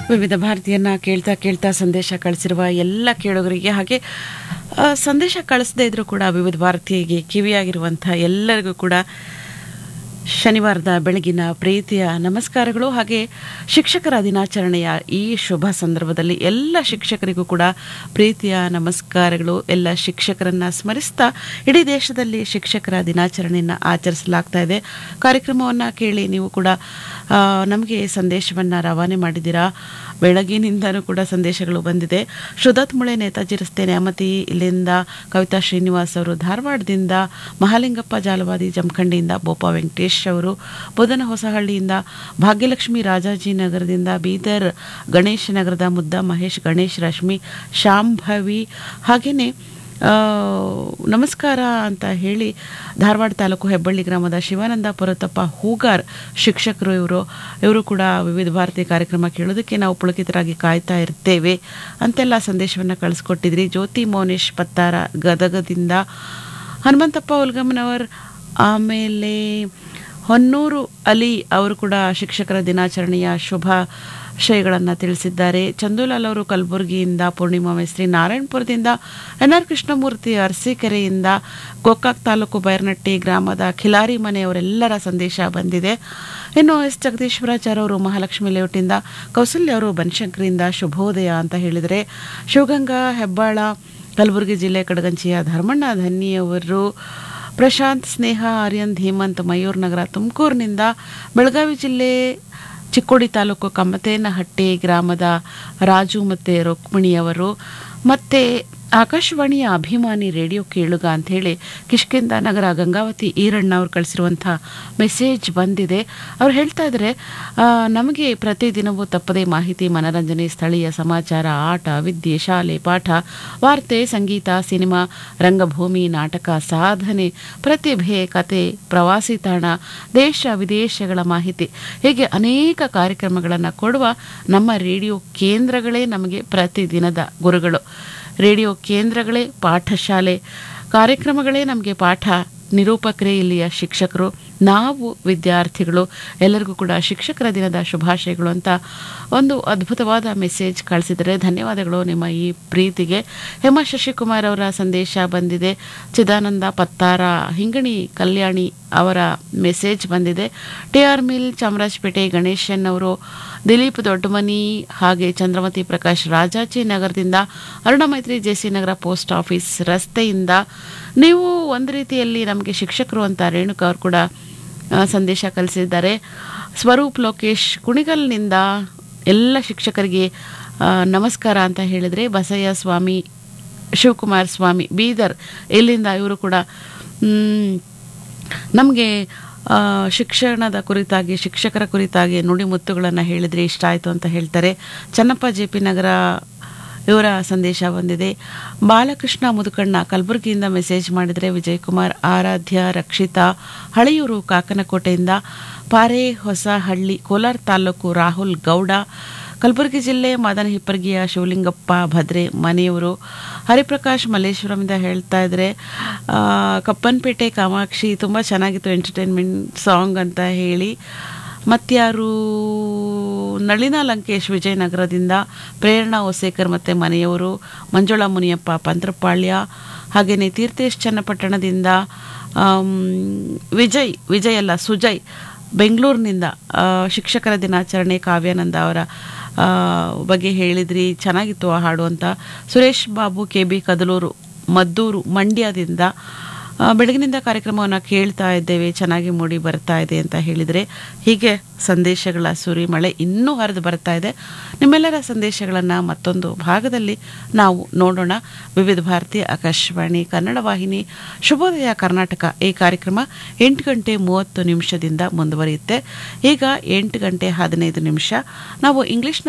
ವಿವಿಧ ಭಾರತೀಯನ್ನ ಕೇಳ್ತಾ ಕೇಳ್ತಾ ಸಂದೇಶ ಕಳಿಸಿರುವ ಎಲ್ಲ ಕೇಳುಗರಿಗೆ ಹಾಗೆ ಆ, ಸಂದೇಶ ಕಳಿಸದೇ ಇದ್ರೂ ಕೂಡ ವಿವಿಧ ಭಾರತೀಯಗೆ ಕಿವಿಯಾಗಿರುವಂಥ ಎಲ್ಲರಿಗೂ ಕೂಡ ಶನಿವಾರದ ಬೆಳಗಿನ ಪ್ರೀತಿಯ ನಮಸ್ಕಾರಗಳು ಹಾಗೆ ಶಿಕ್ಷಕರ ದಿನಾಚರಣೆಯ ಈ ಶುಭ ಸಂದರ್ಭದಲ್ಲಿ ಎಲ್ಲ ಶಿಕ್ಷಕರಿಗೂ ಕೂಡ ಪ್ರೀತಿಯ ನಮಸ್ಕಾರಗಳು ಎಲ್ಲ ಶಿಕ್ಷಕರನ್ನ ಸ್ಮರಿಸ್ತಾ ಇಡೀ ದೇಶದಲ್ಲಿ ಶಿಕ್ಷಕರ ದಿನಾಚರಣೆಯನ್ನು ಆಚರಿಸಲಾಗ್ತಾ ಇದೆ ಕಾರ್ಯಕ್ರಮವನ್ನು ಕೇಳಿ ನೀವು ಕೂಡ ನಮಗೆ ಸಂದೇಶವನ್ನು ರವಾನೆ ಮಾಡಿದ್ದೀರಾ ಬೆಳಗಿನಿಂದನೂ ಕೂಡ ಸಂದೇಶಗಳು ಬಂದಿದೆ ಶ್ರುದತ್ ಮುಳೆ ನೇತಾಜಿ ರಸ್ತೆ ನ್ಯಾಮತಿ ಇಲ್ಲಿಂದ ಕವಿತಾ ಶ್ರೀನಿವಾಸ್ ಅವರು ಧಾರವಾಡದಿಂದ ಮಹಾಲಿಂಗಪ್ಪ ಜಾಲವಾದಿ ಜಮಖಂಡಿಯಿಂದ ಬೋಪ ವೆಂಕಟೇಶ್ ಅವರು ಬುಧನ ಹೊಸಹಳ್ಳಿಯಿಂದ ಭಾಗ್ಯಲಕ್ಷ್ಮಿ ರಾಜಾಜಿನಗರದಿಂದ ಬೀದರ್ ಗಣೇಶ್ ನಗರದ ಮುದ್ದ ಮಹೇಶ್ ಗಣೇಶ್ ರಶ್ಮಿ ಶಾಂಭವಿ ಹಾಗೆಯೇ ಆ, ನಮಸ್ಕಾರ ಅಂತ ಹೇಳಿ ಧಾರವಾಡ ತಾಲೂಕು ಹೆಬ್ಬಳ್ಳಿ ಗ್ರಾಮದ ಶಿವಾನಂದ ಪುರತಪ್ಪ ಹೂಗಾರ್ ಶಿಕ್ಷಕರು ಇವರು ಇವರು ಕೂಡ ವಿವಿಧ ಭಾರತೀಯ ಕಾರ್ಯಕ್ರಮ ಕೇಳೋದಕ್ಕೆ ನಾವು ಪುಳಕಿತರಾಗಿ ಕಾಯ್ತಾ ಇರ್ತೇವೆ ಅಂತೆಲ್ಲ ಸಂದೇಶವನ್ನು ಕಳಿಸ್ಕೊಟ್ಟಿದ್ರಿ ಜ್ಯೋತಿ ಮೌನೇಶ್ ಪತ್ತಾರ ಗದಗದಿಂದ ಹನುಮಂತಪ್ಪ ಉಲ್ಗಮ್ಮನವರ್ ಆಮೇಲೆ ಹೊನ್ನೂರು ಅಲಿ ಅವರು ಕೂಡ ಶಿಕ್ಷಕರ ದಿನಾಚರಣೆಯ ಶುಭಾಶಯಗಳನ್ನು ತಿಳಿಸಿದ್ದಾರೆ ಚಂದೂಲಾಲ್ ಅವರು ಕಲಬುರಗಿಯಿಂದ ಪೂರ್ಣಿಮಾ ಮೇಸ್ತ್ರಿ ನಾರಾಯಣಪುರದಿಂದ ಎನ್ ಆರ್ ಕೃಷ್ಣಮೂರ್ತಿ ಅರಸೀಕೆರೆಯಿಂದ ಗೋಕಾಕ್ ತಾಲೂಕು ಬೈರ್ನಟ್ಟಿ ಗ್ರಾಮದ ಖಿಲಾರಿ ಮನೆಯವರೆಲ್ಲರ ಸಂದೇಶ ಬಂದಿದೆ ಇನ್ನು ಎಸ್ ಜಗದೀಶ್ವರಾಚಾರ್ಯ ಅವರು ಮಹಾಲಕ್ಷ್ಮಿ ಲೇಔಟಿಂದ ಕೌಸಲ್ಯ ಅವರು ಬನಶಂಕರಿಯಿಂದ ಶುಭೋದಯ ಅಂತ ಹೇಳಿದರೆ ಶಿವಗಂಗಾ ಹೆಬ್ಬಾಳ ಕಲಬುರಗಿ ಜಿಲ್ಲೆ ಕಡಗಂಚಿಯ ಧರ್ಮಣ್ಣ ಧನ್ನಿಯವರು ಪ್ರಶಾಂತ್ ಸ್ನೇಹ ಆರ್ಯನ್ ಹೇಮಂತ್ ಮಯೂರ್ ನಗರ ತುಮಕೂರಿನಿಂದ ಬೆಳಗಾವಿ ಜಿಲ್ಲೆ ಚಿಕ್ಕೋಡಿ ತಾಲೂಕು ಕಮ್ಮತೇನಹಟ್ಟಿ ಗ್ರಾಮದ ರಾಜು ಮತ್ತು ರುಕ್ಮಿಣಿಯವರು ಮತ್ತು ಆಕಾಶವಾಣಿಯ ಅಭಿಮಾನಿ ರೇಡಿಯೋ ಕೇಳುಗ ಅಂಥೇಳಿ ಕಿಷ್ಕಿಂದ ನಗರ ಗಂಗಾವತಿ ಈರಣ್ಣ ಅವ್ರು ಕಳಿಸಿರುವಂಥ ಮೆಸೇಜ್ ಬಂದಿದೆ ಅವ್ರು ಹೇಳ್ತಾ ಇದ್ದಾರೆ ಆ, ನಮಗೆ ಪ್ರತಿದಿನವೂ ತಪ್ಪದೇ ಮಾಹಿತಿ ಮನರಂಜನೆ ಸ್ಥಳೀಯ ಸಮಾಚಾರ ಆಟ ವಿದ್ಯೆ ಶಾಲೆ ಪಾಠ ವಾರ್ತೆ ಸಂಗೀತ ಸಿನಿಮಾ ರಂಗಭೂಮಿ ನಾಟಕ ಸಾಧನೆ ಪ್ರತಿಭೆ ಕತೆ ಪ್ರವಾಸಿ ತಾಣ ದೇಶ ವಿದೇಶಗಳ ಮಾಹಿತಿ ಹೀಗೆ ಅನೇಕ ಕಾರ್ಯಕ್ರಮಗಳನ್ನು ಕೊಡುವ ನಮ್ಮ ರೇಡಿಯೋ ಕೇಂದ್ರಗಳೇ ನಮಗೆ ಪ್ರತಿದಿನದ ಗುರುಗಳು ರೇಡಿಯೋ ಕೇಂದ್ರಗಳೇ ಪಾಠಶಾಲೆ ಕಾರ್ಯಕ್ರಮಗಳೇ ನಮಗೆ ಪಾಠ ನಿರೂಪಕರೇ ಇಲ್ಲಿಯ ಶಿಕ್ಷಕರು ನಾವು ವಿದ್ಯಾರ್ಥಿಗಳು ಎಲ್ಲರಿಗೂ ಕೂಡ ಶಿಕ್ಷಕರ ದಿನದ ಶುಭಾಶಯಗಳು ಅಂತ ಒಂದು ಅದ್ಭುತವಾದ ಮೆಸೇಜ್ ಕಳಿಸಿದರೆ ಧನ್ಯವಾದಗಳು ನಿಮ್ಮ ಈ ಪ್ರೀತಿಗೆ ಹೇಮ ಶಶಿಕುಮಾರ್ ಅವರ ಸಂದೇಶ ಬಂದಿದೆ ಚಿದಾನಂದ ಪತ್ತಾರ ಹಿಂಗಣಿ ಕಲ್ಯಾಣಿ ಅವರ ಮೆಸೇಜ್ ಬಂದಿದೆ T R mill Chamarajpet Ganeshan ಅವರು ದಿಲೀಪ್ ದೊಡ್ಡಮನಿ ಹಾಗೆ ಚಂದ್ರಮತಿ ಪ್ರಕಾಶ್ ರಾಜಾಜಿ ನಗರದಿಂದ ಅರುಣ ಮೈತ್ರಿ ಜೆಸಿ ನಗರ ಪೋಸ್ಟ್ ಆಫೀಸ್ ರಸ್ತೆಯಿಂದ ನೀವು ಒಂದು ರೀತಿಯಲ್ಲಿ ನಮಗೆ ಶಿಕ್ಷಕರು ಅಂತ ರೇಣುಕಾ ಅವರು ಕೂಡ ಆ, ಸಂದೇಶ ಕಳಿಸಿದ್ದಾರೆ ಸ್ವರೂಪ್ ಲೋಕೇಶ್ ಕುಣಿಗಲ್ನಿಂದ ಎಲ್ಲ ಶಿಕ್ಷಕರಿಗೆ ಆ, ನಮಸ್ಕಾರ ಅಂತ ಹೇಳಿದರೆ ಬಸಯ್ಯ ಸ್ವಾಮಿ ಶಿವಕುಮಾರ್ ಸ್ವಾಮಿ ಬೀದರ್ ಇಲ್ಲಿಂದ ಇವರು ಕೂಡ ನಮಗೆ ಶಿಕ್ಷಣದ ಕುರಿತಾಗಿ ಶಿಕ್ಷಕರ ಕುರಿತಾಗಿ ನುಡಿಮುತ್ತುಗಳನ್ನು ಹೇಳಿದರೆ ಇಷ್ಟ ಆಯಿತು ಅಂತ ಹೇಳ್ತಾರೆ ಚನ್ನಪ್ಪ ಜೆ ಪಿ ನಗರ ಇವರ ಸಂದೇಶ ಬಂದಿದೆ ಬಾಲಕೃಷ್ಣ ಮುದುಕಣ್ಣ ಕಲಬುರಗಿಯಿಂದ ಮೆಸೇಜ್ ಮಾಡಿದರೆ ವಿಜಯಕುಮಾರ್ ಆರಾಧ್ಯ ರಕ್ಷಿತಾ ಹಳೆಯೂರು ಕಾಕನಕೋಟೆಯಿಂದ ಪಾರೆ ಹೊಸಹಳ್ಳಿ ಕೋಲಾರ ತಾಲೂಕು ರಾಹುಲ್ ಗೌಡ ಕಲಬುರಗಿ ಜಿಲ್ಲೆ ಮಾದನ ಹಿಪ್ಪರ್ಗಿಯ ಶಿವಲಿಂಗಪ್ಪ ಭದ್ರೆ ಮನೆಯವರು ಹರಿಪ್ರಕಾಶ್ ಮಲ್ಲೇಶ್ವರಮಿಂದ ಹೇಳ್ತಾ ಇದ್ದಾರೆ ಆ, ಕಪ್ಪನ್ಪೇಟೆ ಕಾಮಾಕ್ಷಿ ತುಂಬ ಚೆನ್ನಾಗಿತ್ತು ಎಂಟರ್ಟೈನ್ಮೆಂಟ್ ಸಾಂಗ್ ಅಂತ ಹೇಳಿ ಮತ್ಯಾರು ನಳಿನಾ ಲಂಕೇಶ್ ವಿಜಯನಗರದಿಂದ ಪ್ರೇರಣಾ ಓಸೇಕರ್ ಮತ್ತು ಮನೆಯವರು ಮಂಜುಳಾ ಮುನಿಯಪ್ಪ ಪಂತ್ರಪಾಳ್ಯ ಹಾಗೆಯೇ ತೀರ್ಥೇಶ್ ಚನ್ನಪಟ್ಟಣದಿಂದ ಆಮ್, ವಿಜಯ್ ವಿಜಯ್ ಅಲ್ಲ ಸುಜಯ್ ಬೆಂಗಳೂರಿನಿಂದ ಆ, ಶಿಕ್ಷಕರ ದಿನಾಚರಣೆ ಕಾವ್ಯಾನಂದ ಅವರ ಆ, ಬಗ್ಗೆ ಹೇಳಿದ್ರಿ ಚೆನ್ನಾಗಿತ್ತು ಆ ಹಾಡು ಅಂತ ಸುರೇಶ್ ಬಾಬು ಕೆ ಬಿ ಕದಲೂರು ಮದ್ದೂರು ಮಂಡ್ಯದಿಂದ ಆ, ಬೆಳಗಿನಿಂದ ಕಾರ್ಯಕ್ರಮವನ್ನು ಕೇಳ್ತಾ ಇದ್ದೇವೆ ಚೆನ್ನಾಗಿ ಮೂಡಿ ಬರ್ತಾ ಇದೆ ಅಂತ ಹೇಳಿದರೆ ಹೀಗೆ ಸಂದೇಶಗಳ ಸುರಿಮಳೆ ಇನ್ನೂ ಹರಿದು ಬರ್ತಾ ಇದೆ ನಿಮ್ಮೆಲ್ಲರ ಸಂದೇಶಗಳನ್ನು ಮತ್ತೊಂದು ಭಾಗದಲ್ಲಿ ನಾವು ನೋಡೋಣ ವಿವಿಧ ಭಾರತಿ ಆಕಾಶವಾಣಿ ಕನ್ನಡ ವಾಹಿನಿ ಶುಭೋದಯ ಕರ್ನಾಟಕ ಈ ಕಾರ್ಯಕ್ರಮ ಎಂಟು ಗಂಟೆ ಮೂವತ್ತು ನಿಮಿಷದಿಂದ ಮುಂದುವರಿಯುತ್ತೆ ಈಗ ಎಂಟು ಗಂಟೆ ಹದಿನೈದು ನಿಮಿಷ ನಾವು ಇಂಗ್ಲಿಷ್ನ